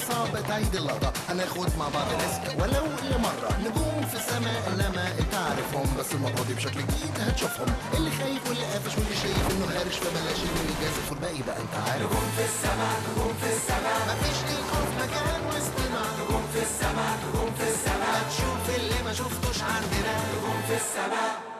صعب تعيد اللقطة هناخد مع بعض ريسك ولو لمرة نجوم في السماء انما انت عارفهم بس المرة دي بشكل جديد هتشوفهم اللي خايف واللي قافش واللي شايف انه هارش فبلاش انه يجازف والباقي بقى انت عارف نجوم في السماء نجوم في السماء مفيش للخوف مكان واستماع نجوم في السماء نجوم في السماء هتشوف اللي ما شفتوش عندنا نجوم في السماء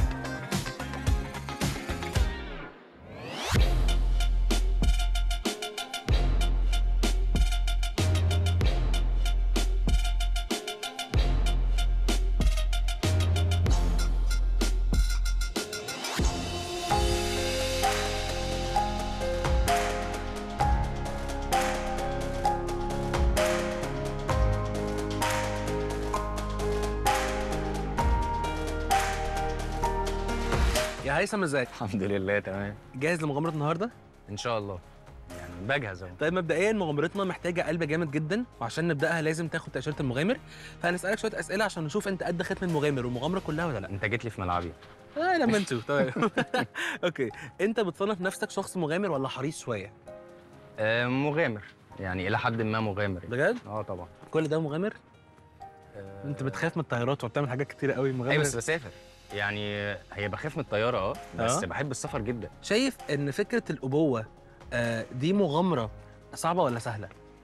يا هيثم ازيك الحمد لله تمام جاهز لمغامره النهارده ان شاء الله يعني بجهز اهو طيب مبدئيا مغامرتنا محتاجه قلب جامد جدا وعشان نبداها لازم تاخد تاشيره المغامر فهنسالك شويه اسئله عشان نشوف انت قد ختم المغامر والمغامره كلها ولا لا انت جيت لي في ملعبي آه لما نشوف تمام اوكي انت بتصنف نفسك شخص مغامر ولا حريص شويه آه مغامر يعني الى حد ما مغامر بجد اه طبعا كل ده مغامر آه انت بتخاف من الطيارات وبتعمل حاجات كتير قوي مغامر ايوه بس بسافر يعني هي بخاف من الطياره اه بس آه. بحب السفر جدا شايف ان فكره الابوه آه دي مغامره صعبه ولا سهله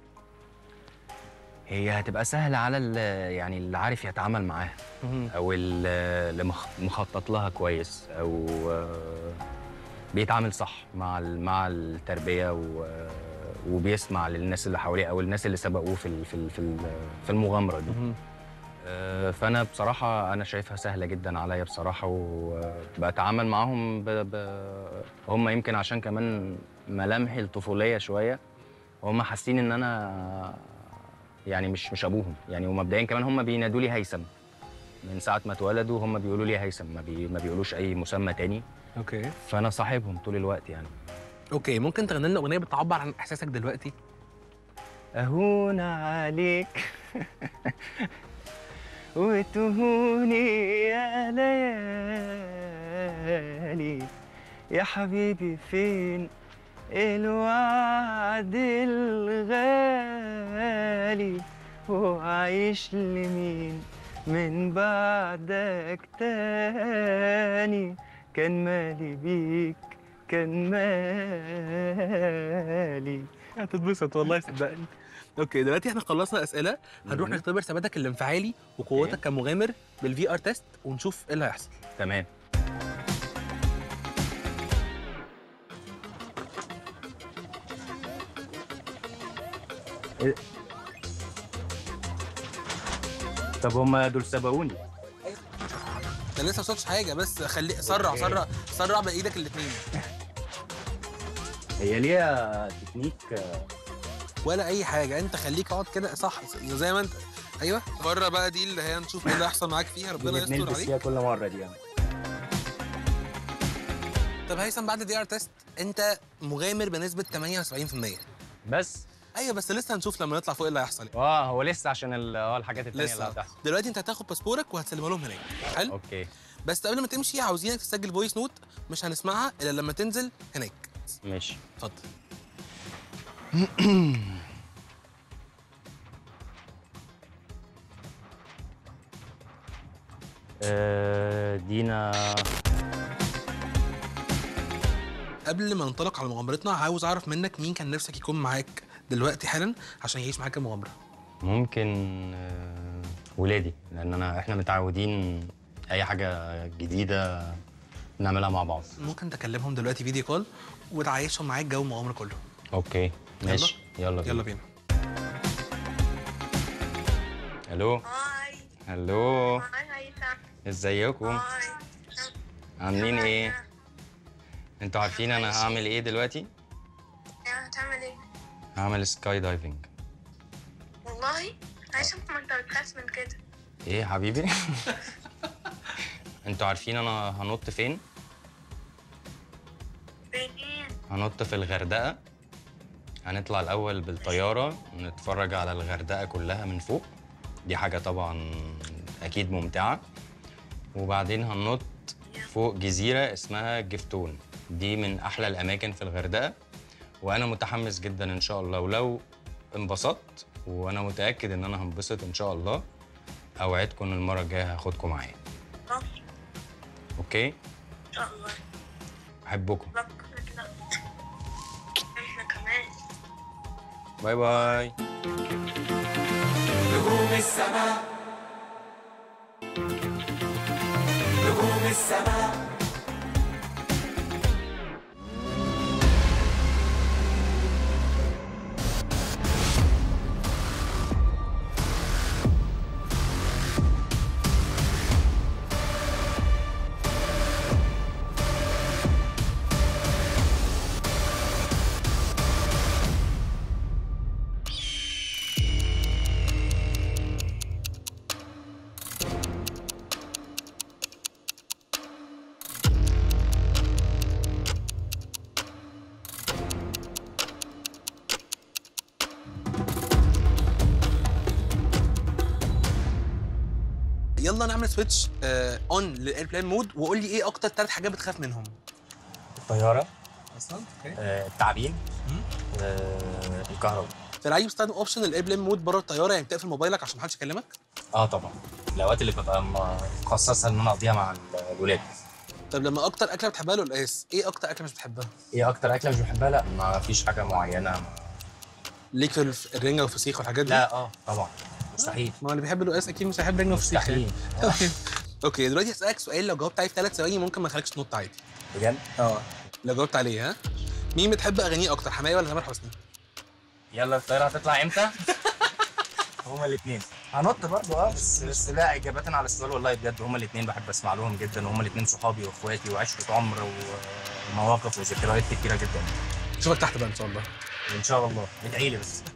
هي هتبقى سهله على ال- يعني اللي عارف يتعامل معاها او ال- اللي مخ- مخطط لها كويس او آه، بيتعامل صح مع ال- مع التربيه و- وبيسمع للناس اللي حواليه او الناس اللي سبقوه في ال- في ال- في ال- في المغامره دي مهم. آه، فانا بصراحه انا شايفها سهله جدا عليا بصراحه وبتعامل معاهم ب... ب... هم يمكن عشان كمان ملامحي الطفوليه شويه هم حاسين ان انا يعني مش مش ابوهم يعني ومبدئيا كمان هم بينادوا لي هيثم من ساعه ما اتولدوا هم بيقولوا لي هيثم ما, بي... ما بيقولوش اي مسمى تاني اوكي فانا صاحبهم طول الوقت يعني اوكي ممكن تغني لنا اغنيه بتعبر عن احساسك دلوقتي أهون عليك وتهوني يا ليالي يا حبيبي فين الوعد الغالي وعايش لمين من بعدك تاني كان مالي بيك كان مالي هتتبسط والله صدقني اوكي دلوقتي احنا خلصنا اسئله هنروح مهم. نختبر ثباتك الانفعالي وقوتك أوكي. كمغامر بالفي ار تيست ونشوف ايه اللي هيحصل تمام إيه؟ طب هما دول سبقوني انت لسه ما وصلتش حاجه بس خلي سرع أوكي. سرع سرع بايدك الاثنين هي ليها تكنيك ولا اي حاجه انت خليك اقعد كده صح زي ما انت ايوه بره بقى دي اللي هي نشوف ايه اللي هيحصل معاك فيها ربنا يستر بنلبس عليك فيها كل مره دي يعني طب هيثم بعد الفي ار تيست انت مغامر بنسبه 78% بس ايوه بس لسه هنشوف لما نطلع فوق ايه اللي هيحصل اه هو لسه عشان ال- اه الحاجات التانية اللي لسه هتحصل دلوقتي انت هتاخد باسبورك وهتسلمه لهم هناك حلو اوكي بس قبل ما تمشي عاوزينك تسجل فويس نوت مش هنسمعها الا لما تنزل هناك ماشي اتفضل آه دينا قبل ما ننطلق على مغامرتنا عاوز اعرف منك مين كان نفسك يكون معاك دلوقتي حالا عشان يعيش معاك المغامره ممكن آه، ولادي لان انا احنا متعودين اي حاجه جديده نعملها مع بعض ممكن تكلمهم دلوقتي فيديو كول وتعيشهم معاك جو المغامره كله اوكي ماشي يلا يلا بينا الو هاي الو هاي هيثم ازيكم هاي عاملين ايه انتوا عارفين انا هعمل ايه دلوقتي يا هتعمل ايه؟ هعمل سكاي دايفنج والله هيثم ما انت بتخاف من كده ايه يا حبيبي انتوا عارفين انا هنط فين فين هنط في الغردقه هنطلع الاول بالطياره نتفرج على الغردقه كلها من فوق دي حاجه طبعا اكيد ممتعه وبعدين هننط فوق جزيره اسمها جفتون دي من احلى الاماكن في الغردقه وانا متحمس جدا ان شاء الله ولو انبسطت وانا متاكد ان انا هنبسط ان شاء الله اوعدكم إن المره الجايه هاخدكم معايا خلاص اوكي ان شاء الله احبكم ربك يطلع احنا كمان باي باي نجوم السماء نجوم السماء يلا نعمل سويتش اون للايربلين مود وقول لي ايه اكتر ثلاث حاجات بتخاف منهم الطياره اصلا اوكي آه، التعابين مم. آه، الكهرباء في العادي بتستخدم اوبشن الايربلين مود بره الطياره يعني بتقفل موبايلك عشان محدش يكلمك اه طبعا الاوقات اللي ببقى مخصصها ان انا اقضيها مع الولاد طب لما اكتر اكله بتحبها القلقاس ايه اكتر اكله مش بتحبها ايه اكتر اكله مش بحبها لا ما فيش حاجه معينه ليك في الف- الرنجه والفسيخ والحاجات دي لا اه طبعا مستحيل ما هو اللي بيحب القلقاس اكيد مش هيحب رنجه وفسيخ يعني. مستحيل اوكي دلوقتي هسالك سؤال لو جاوبت عليه في ثلاث ثواني ممكن ما يخليكش تنط عادي بجد اه لو جاوبت عليه ها مين بتحب اغانيه اكتر حماية ولا تامر حسني يلا الطياره هتطلع امتى هما الاثنين هنط برضه اه بس بس لا اجابه على السؤال والله بجد هما الاثنين بحب اسمع لهم جدا وهما الاثنين صحابي واخواتي وعشره عمر ومواقف وذكريات كتيره جدا اشوفك تحت بقى ان شاء الله ان شاء الله ادعي لي بس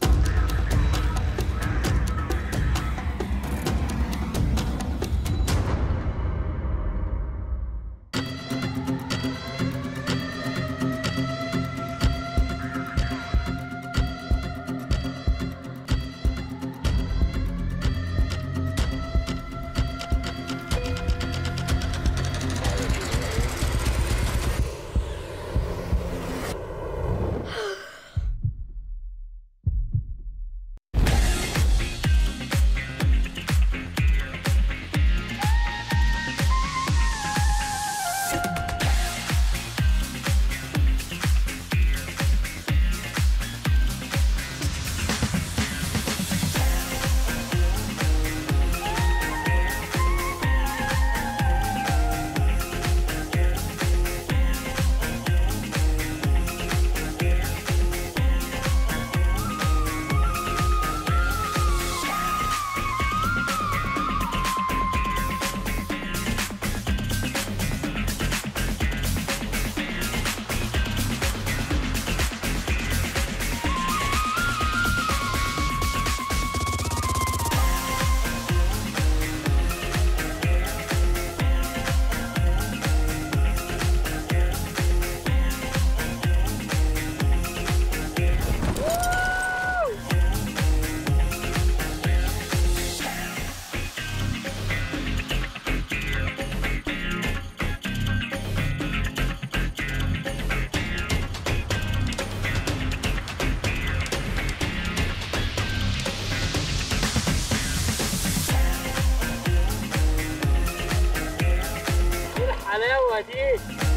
الحلاوه دي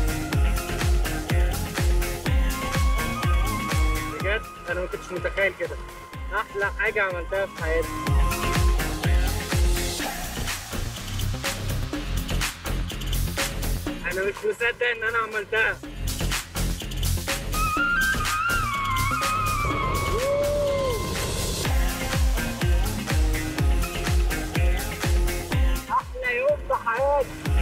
بجد انا ما كنتش متخيل كده احلى حاجه عملتها في حياتي انا مش مصدق ان انا عملتها احلى يوم في حياتي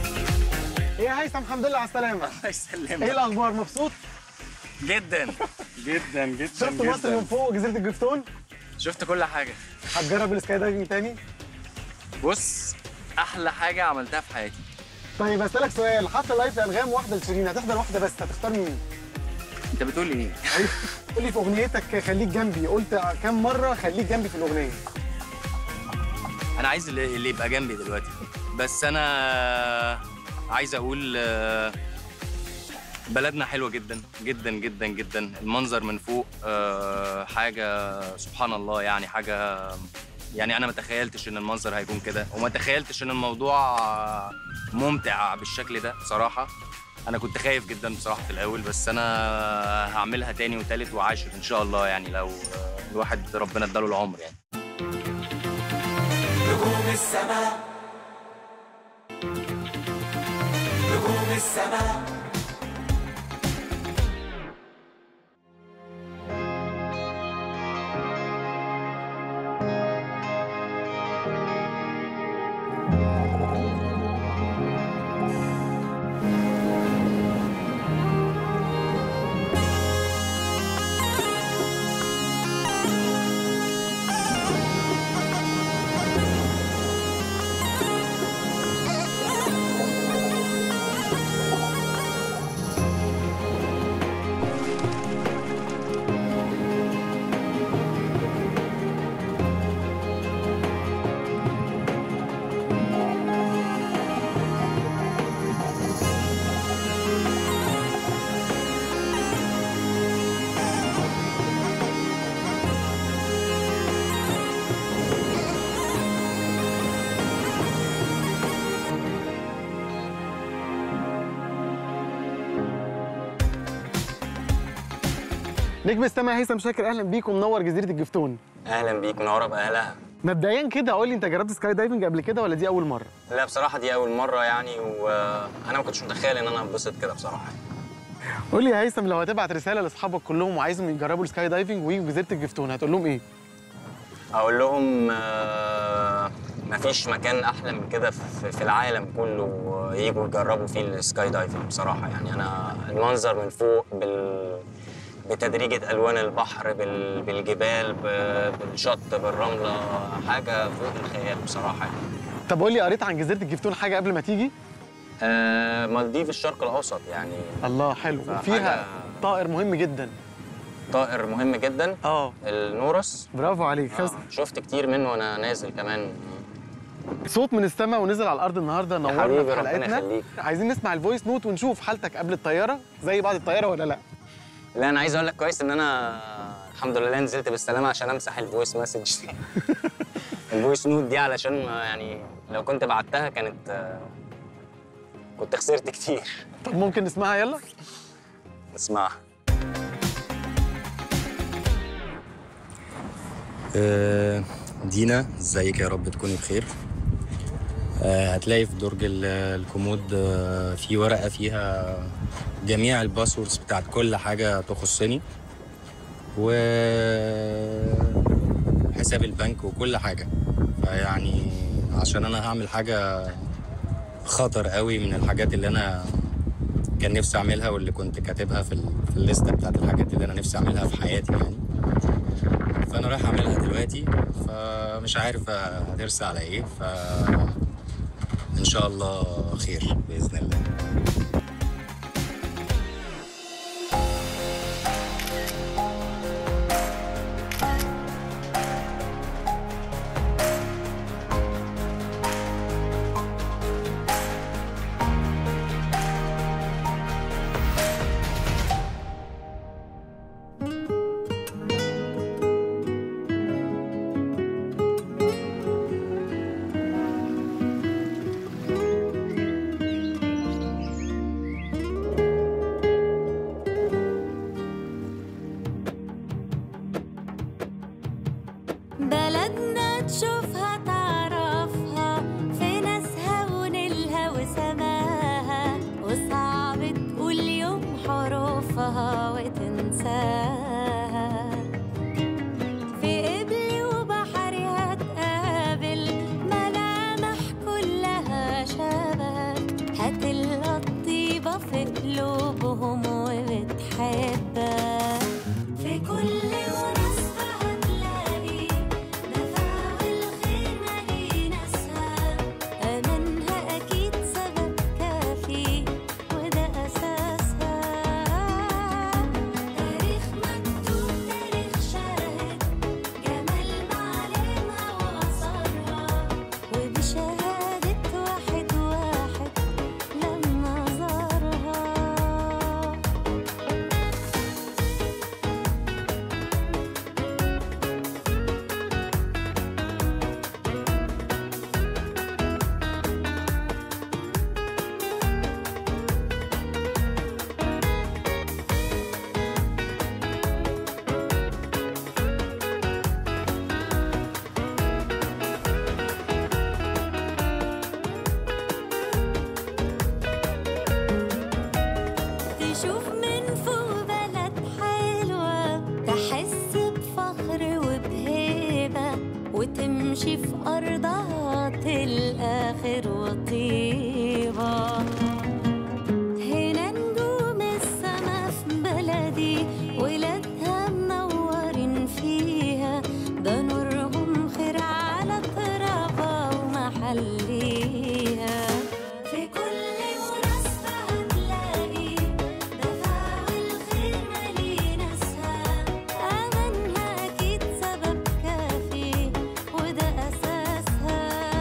ايه يا هيثم الحمد لله على السلامة الله يسلمك ايه الأخبار مبسوط؟ جدا جدا جدا شفت مصر من فوق جزيره الجفتون شفت كل حاجه هتجرب السكاي دايفنج تاني بص احلى حاجه عملتها في حياتي طيب اسالك سؤال حفله لايف انغام واحده لشيرين هتحضر واحده بس هتختار مين انت بتقول ايه قول لي في اغنيتك خليك جنبي قلت كام مره خليك جنبي في الاغنيه انا عايز اللي اللي يبقى جنبي دلوقتي بس انا عايز اقول آه، بلدنا حلوه جدا جدا جدا جدا المنظر من فوق آه، حاجه سبحان الله يعني حاجه يعني انا ما تخيلتش ان المنظر هيكون كده وما تخيلتش ان الموضوع آه، ممتع بالشكل ده بصراحه انا كنت خايف جدا بصراحه في الاول بس انا هعملها تاني وتالت وعاشر ان شاء الله يعني لو آه، الواحد ربنا اداله العمر يعني نجوم السماء نجوم السماء نجم السما هيثم شاكر اهلا بيك ومنور جزيره الجفتون اهلا بيك منوره باهلها مبدئيا كده قول لي انت جربت سكاي دايفنج قبل كده ولا دي اول مره لا بصراحه دي اول مره يعني وانا ما كنتش متخيل ان انا انبسط كده بصراحه قول لي يا هيثم لو هتبعت رساله لاصحابك كلهم وعايزهم يجربوا السكاي دايفنج ويجوا جزيره الجفتون هتقول لهم ايه اقول لهم آه، مفيش مكان احلى من كده في في العالم كله يجوا يجربوا فيه السكاي دايفنج بصراحه يعني انا المنظر من فوق بال بتدريجة ألوان البحر بال... بالجبال ب... بالشط بالرملة حاجة فوق الخيال بصراحة يعني. طب قول لي قريت عن جزيره الجفتون حاجه قبل ما تيجي آه مالديف الشرق الأوسط يعني الله حلو فحاجة- وفيها طائر مهم جدا طائر مهم جدا اه النورس برافو عليك خمس آه، شفت كتير منه وانا نازل كمان صوت من السماء ونزل على الارض النهارده نورنا حبيبي، في ربنا حلقتنا يخليك. عايزين نسمع الفويس نوت ونشوف حالتك قبل الطياره زي بعد الطياره ولا لا لا انا عايز اقول لك كويس ان انا الحمد لله نزلت بالسلامه عشان امسح الفويس مسج الفويس نوت دي علشان ما يعني لو كنت بعتها كانت آه، كنت خسرت كتير طب ممكن نسمعها يلا اسمعها آه، دينا ازيك يا رب تكوني بخير آه، هتلاقي في درج ال- الكومود آه، في ورقة فيها جميع الباسوردز بتاعت كل حاجة تخصني و حساب البنك وكل حاجة فيعني عشان أنا هعمل حاجة خطر قوي من الحاجات اللي أنا كان نفسي أعملها واللي كنت كاتبها في, ال... في الليستة بتاعت الحاجات اللي أنا نفسي أعملها في حياتي يعني فأنا رايح أعملها دلوقتي فمش عارف هترسى على إيه ف إن شاء الله خير بإذن الله بلدنا تشوفها تعرفها في ناسها ونيلها وسماها وصعب تقول يوم حروفها وتنساها في قبلي وبحري هتقابل ملامح كلها شبه هتلقى الطيبة في قلوبهم وبتحبك وتمشي في أرضها تلقى خير وطيبة هنا نجوم السما في بلدي ولادها منورين فيها ده نورهم خير على ترابها ومحليها في كل مناسبة هتلاقي دفع والخير مالي ناسها أمانها أكيد سبب كافي وده أساسها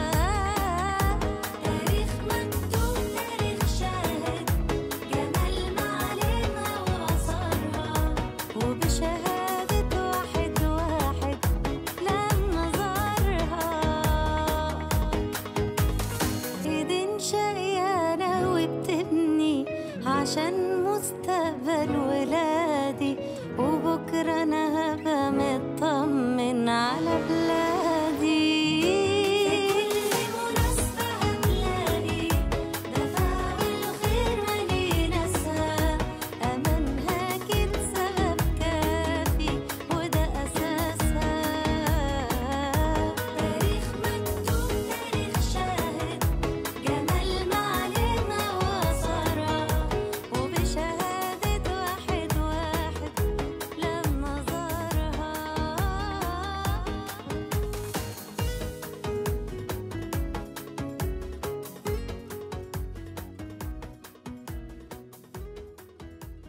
تاريخ مكتوب تاريخ شاهد جمال معالمها وآثارها وبشهادة واحد واحد لما زارها ايدين شقيانة وبتبني عشان